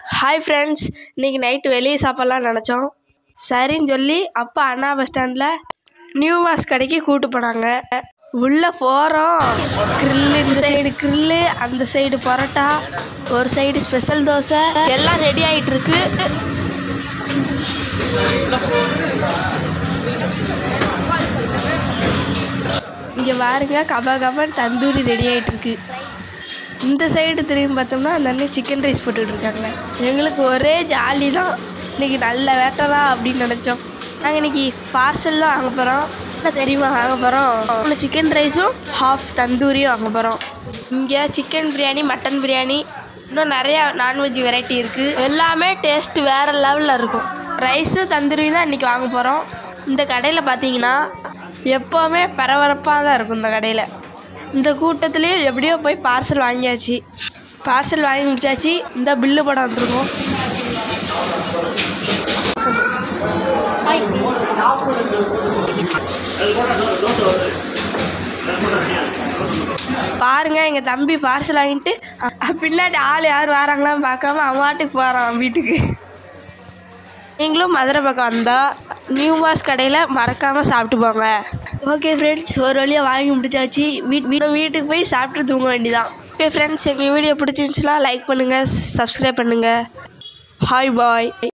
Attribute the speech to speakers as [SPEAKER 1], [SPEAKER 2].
[SPEAKER 1] hi friends இன்றைக்கி night வெளியே சாப்பிட்லான்னு நினச்சோம் சரின்னு சொல்லி அப்பா அண்ணா பஸ் ஸ்டாண்டில் நியூ மாஸ் கடைக்கு கூட்டு போனாங்க உள்ளே போகிறோம் கிரில்லு இந்த சைடு கிரில்லு அந்த சைடு பரோட்டா ஒரு சைடு ஸ்பெஷல் தோசை எல்லாம் ரெடி ஆகிட்டு இருக்கு இங்கே பாருங்க கபா கபான்னு தந்தூரி ரெடி ஆகிட்டு இருக்கு இந்த சைடு திரும்பி பார்த்தோம்னா அந்த அண்ணன் சிக்கன் ரைஸ் போட்டுட்டு இருக்காங்க எங்களுக்கு ஒரே ஜாலி தான் இன்னைக்கு நல்ல வேட்டதா அப்படின்னு நினச்சோம் நாங்கள் இன்னைக்கு பார்சல் தான் வாங்க போகிறோம் என்ன தெரியுமா வாங்க போகிறோம் சிக்கன் ரைஸும் ஹாஃப் தந்தூரியும் வாங்க போகிறோம் இங்கே சிக்கன் பிரியாணி மட்டன் பிரியாணி இன்னும் நிறையா நான்வெஜ் வெரைட்டி இருக்குது எல்லாமே டேஸ்ட் வேறு லெவலில் இருக்கும் ரைஸு தந்தூரி தான் இன்றைக்கி வாங்க போகிறோம் இந்த கடையில் பார்த்தீங்கன்னா எப்போவுமே பரபரப்பாக தான் இருக்கும் இந்த கடையில் இந்த கூட்டத்துலேயே எப்படியோ போய் பார்சல் வாங்கியாச்சு பார்சல் வாங்கி முடிச்சாச்சு இந்த பில்லு படம் வந்துருக்கோம் பாருங்க எங்கள் தம்பி பார்சல் வாங்கிட்டு அ- பின்னாடி ஆள் யார் வராங்களான்னு பார்க்காம அவன் வாட்டுக்கு போகிறான் வீட்டுக்கு நீங்களும் மதுரை பக்கம் வந்தால் நியூ மாஸ் கடையில் மறக்காமல் சாப்பிட்டு போங்க ஓகே ஃப்ரெண்ட்ஸ் ஒரு வழியாக வாங்கி முடிச்சாச்சு வீட் வீட்டு வீட்டுக்கு போய் சாப்பிட்டு தூங்க வேண்டியதான் ஓகே ஃப்ரெண்ட்ஸ் எங்கள் வீடியோ பிடிச்சிருந்துச்சுன்னா லைக் பண்ணுங்கள் சப்ஸ்கிரைப் பண்ணுங்கள் ஹாய் பாய்